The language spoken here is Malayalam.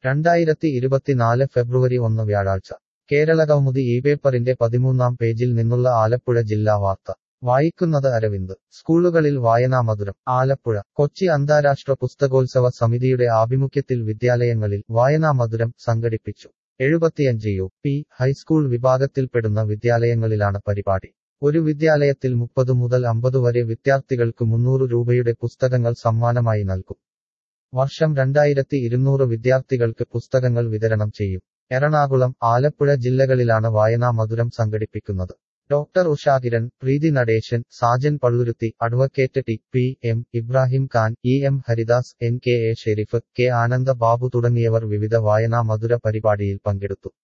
രണ്ടായിരത്തി ഇരുപത്തിനാല് ഫെബ്രുവരി ഒന്ന് വ്യാഴാഴ്ച കേരളകൗമുദി ഈ പേപ്പറിന്റെ പതിമൂന്നാം പേജിൽ നിന്നുള്ള ആലപ്പുഴ ജില്ലാ വാർത്ത വായിക്കുന്നത് അരവിന്ദ് സ്കൂളുകളിൽ വായനാമധുരം ആലപ്പുഴ കൊച്ചി അന്താരാഷ്ട്ര പുസ്തകോത്സവ സമിതിയുടെ ആഭിമുഖ്യത്തിൽ വിദ്യാലയങ്ങളിൽ വായനാമധുരം സംഘടിപ്പിച്ചു എഴുപത്തിയഞ്ച് യു പി ഹൈസ്കൂൾ വിഭാഗത്തിൽപ്പെടുന്ന വിദ്യാലയങ്ങളിലാണ് പരിപാടി ഒരു വിദ്യാലയത്തിൽ മുപ്പത് മുതൽ അമ്പത് വരെ വിദ്യാർത്ഥികൾക്ക് മുന്നൂറ് രൂപയുടെ പുസ്തകങ്ങൾ സമ്മാനമായി നൽകും വർഷം രണ്ടായിരത്തി ഇരുന്നൂറ് വിദ്യാർത്ഥികൾക്ക് പുസ്തകങ്ങൾ വിതരണം ചെയ്യും എറണാകുളം ആലപ്പുഴ ജില്ലകളിലാണ് വായനാ മധുരം സംഘടിപ്പിക്കുന്നത് doctor Ushakiran Preethi Natesan Sajan Palluruthy advocate T P M Ibrahim Khan E M Haridas N K A Shareef K Ananda Babu തുടങ്ങിയവർ വിവിധ വായനാ മധുര പരിപാടിയിൽ പങ്കെടുത്തു